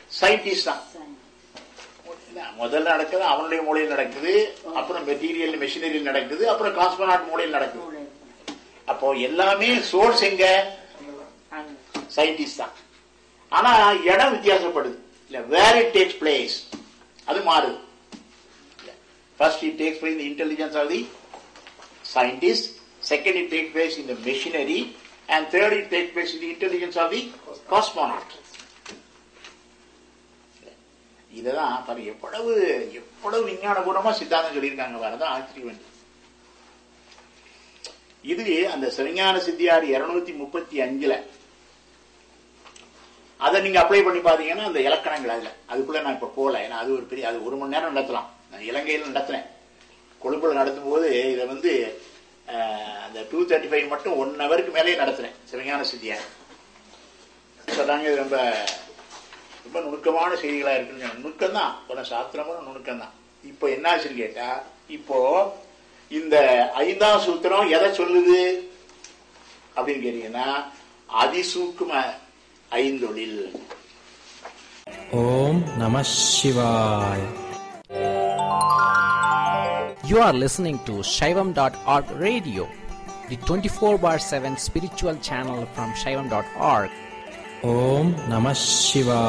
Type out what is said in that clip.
Scientist தான் முதல்ல நடக்குது அவனுடைய மூலையில் நடக்குது அப்புறம் மெட்டீரியல் மெஷினரியில் நடக்குது அப்புறம் காஸ்மோனாட் மூலையில் நடக்குது அப்போ எல்லாமே சோர்ஸ் எங்க சயின்டிஸ்ட் தான் ஆனா இடம் வித்தியாசப்படுது இல்ல வேர் இட் டேக்ஸ் பிளேஸ் அது மாறுது ஃபர்ஸ்ட் இட் டேக்ஸ் பிளேஸ் இந்த intelligence of the scientist second it takes place in the machinery and third it takes place in the intelligence of the cosmonaut இததான் பாரு எவ்வளவு எவ்வளவு விஞ்ஞானபூர்வமா சித்தாந்தம் சொல்லியிருக்காங்க வரதான் ஆச்சரியம் இது அந்த சிவஞான சித்தியார் இருநூத்தி முப்பத்தி அஞ்சுல அதை நீங்க அப்ளை பண்ணி பாத்தீங்கன்னா அந்த இலக்கணங்கள் அதுல அதுக்குள்ள நான் இப்ப போல ஏன்னா அது ஒரு பெரிய அது ஒரு மணி நேரம் நடத்தலாம் நான் இலங்கையில் நடத்தினேன் கொழும்புல நடத்தும் போது இதை வந்து அஹ், அந்த டூ தேர்ட்டி ஃபைவ் மட்டும் ஒன் ஹவருக்கு மேலேயே நடத்துறேன் சிவஞான சித்தியார் சொன்னாங்க இது ரொம்ப ரொம்ப நுணுக்கமான செய்திகளா இருக்குன்னு நுணுக்கம் தான் கொஞ்சம் சாஸ்திரமும் நுணுக்கம் தான் இப்போ என்ன ஆச்சுன்னு கேட்டா இப்போ இந்த ஐந்தாம் சூத்திரம் எதை சொல்லுது அப்படின்னு கேட்டீங்கன்னா அதிசூக்கும ஐந்தொழில் ஓம் நம சிவாய You are listening to Shaivam.org radio, the 24 bar 7 spiritual channel from Shaivam.org. ஓம் நம சிவாய